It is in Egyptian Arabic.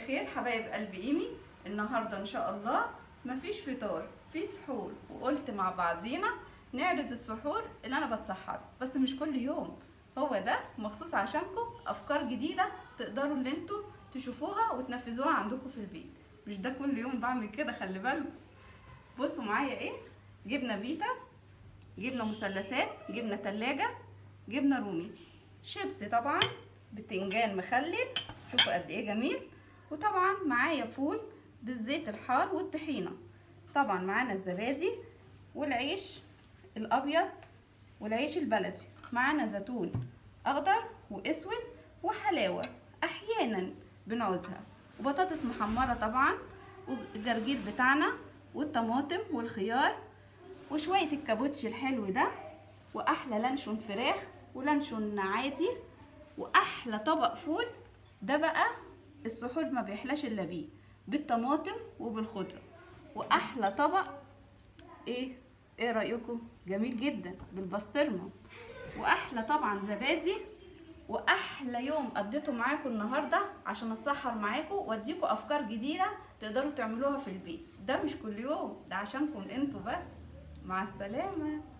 الخير حبايب قلب ايمي النهارده ان شاء الله مفيش فطار في سحور وقلت مع بعضينا نعرض السحور اللي انا بتسحر بس مش كل يوم هو ده مخصوص عشانكم افكار جديده تقدروا اللي انتوا تشوفوها وتنفذوها عندكم في البيت مش ده كل يوم بعمل كده خلي بالكم بصوا معايا ايه جبنه فيتا جبنه مثلثات جبنه تلاجة جبنه رومي شيبسي طبعا بتنجان مخلل شوفوا قد ايه جميل وطبعا معايا فول بالزيت الحار والطحينه طبعا معانا الزبادي والعيش الابيض والعيش البلدي معانا زيتون اخضر واسود وحلاوه احيانا بنعوزها وبطاطس محمره طبعا والجرجير بتاعنا والطماطم والخيار وشويه الكابوتشي الحلو ده واحلى لانشون فراخ ولانشون عادي واحلى طبق فول ده بقى السحور ما بيحلاش الا بيه بالطماطم وبالخضره واحلى طبق ايه ايه رايكم جميل جدا بالبسطرمه واحلى طبعا زبادي واحلى يوم قضيته معاكم النهارده عشان اتسحر معاكم واديكم افكار جديده تقدروا تعملوها في البيت ده مش كل يوم ده عشانكم انتوا بس مع السلامه